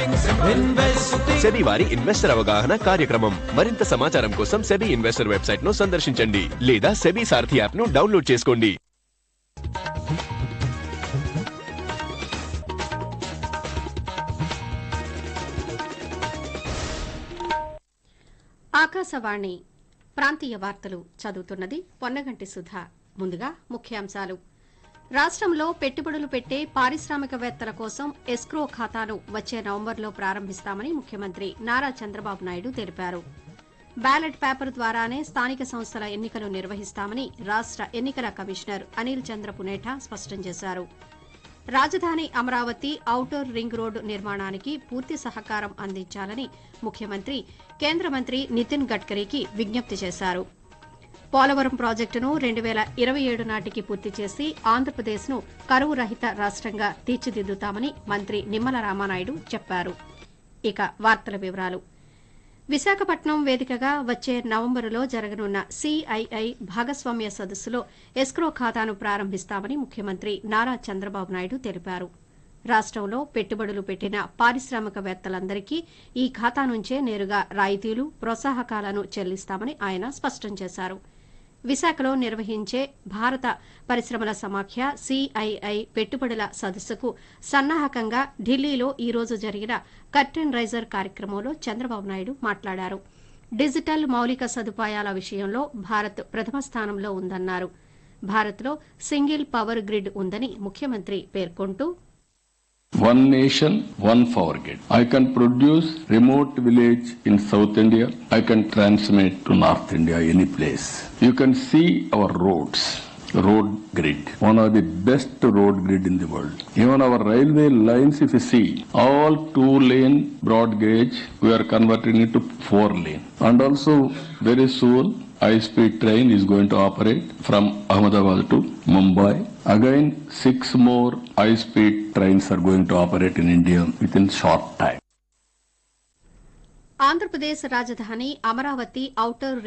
SEBI వారి investor అవగాహన కార్యక్రమం మరింత సమాచారం కోసం సెబీ ఇన్వెస్టర్ వెబ్సైట్ ను సందర్శించండి లేదా సెబీ సారథి యాప్ ను డౌన్లోడ్ చేసుకోండి ఆకాశవాణి ప్రాంతీయ వార్తలు చదువుతున్నది పొన్నగంటి సుధా ముందుగా ముఖ్యాంశాలు రాష్ట్రంలో పెట్టుబడులు పెట్టే పారిశ్రామికవేత్తల కోసం ఎస్క్రో ఖాతాను వచ్చే నవంబర్లో ప్రారంభిస్తామని ముఖ్యమంత్రి నారా చంద్రబాబు నాయుడు తెలిపారు బ్యాలెట్ పేపర్ ద్వారానే స్థానిక సంస్థల ఎన్నికలు నిర్వహిస్తామని రాష్ట ఎన్నికల కమిషనర్ అనిల్ చంద్ర పునేఠా స్పష్టం చేశారు రాజధాని అమరావతి ఔటర్ రింగ్ రోడ్డు నిర్మాణానికి పూర్తి సహకారం అందించాలని ముఖ్యమంత్రి కేంద్ర మంత్రి నితిన్ గడ్కరీకి విజ్ఞప్తి చేశారు పోలవరం ప్రాజెక్టును రెండు వేల ఇరవై ఏడు నాటికి పూర్తి చేసి ఆంధ్రప్రదేశ్ను కరువు రహిత రాష్ట్రంగా తీర్చిదిద్దుతామని మంత్రి నిమ్మల రామానాయుడు చెప్పారు ఇక వార్తల వివరాలు విశాఖపట్నం వేదికగా వచ్చే నవంబరులో జరగనున్న సిఐఐ భాగస్వామ్య సదస్సులో ఎస్క్రో ఖాతాను ప్రారంభిస్తామని ముఖ్యమంత్రి నారా చంద్రబాబు నాయుడు తెలిపారు రాష్టంలో పెట్టుబడులు పెట్టిన పారిశ్రామికవేత్తలందరికీ ఈ ఖాతా నుంచే నేరుగా రాయితీలు ప్రోత్సాహకాలను చెల్లిస్తామని ఆయన స్పష్టం చేశారు విశాఖలో నిర్వహించే భారత పరిశ్రమల సమాఖ్య సిఐఐ పెట్టుబడుల సదస్సుకు సన్నాహకంగా ఢిల్లీలో ఈ రోజు జరిగిన కర్టెన్ రైజర్ కార్యక్రమంలో చంద్రబాబు నాయుడు మాట్లాడారు డిజిటల్ మౌలిక సదుపాయాల విషయంలో భారత్ ప్రథమ స్థానంలో ఉందన్నారు భారత్లో సింగిల్ పవర్ గ్రిడ్ ఉందని ముఖ్యమంత్రి పేర్కొంటూ One nation, one power grid. I can produce remote village in South India. I can transmit to North India, any place. You can see our roads. Road grid, one of the best road grid in the world. Even our railway lines, if you see, all two lane broad gauge, we are converting it to four lane. And also, very soon, high speed train is going to operate from Ahmedabad to Mumbai. Again, six more high speed trains are going to operate in India within short time. Andhra Pradesh రాజధాని Amaravati outer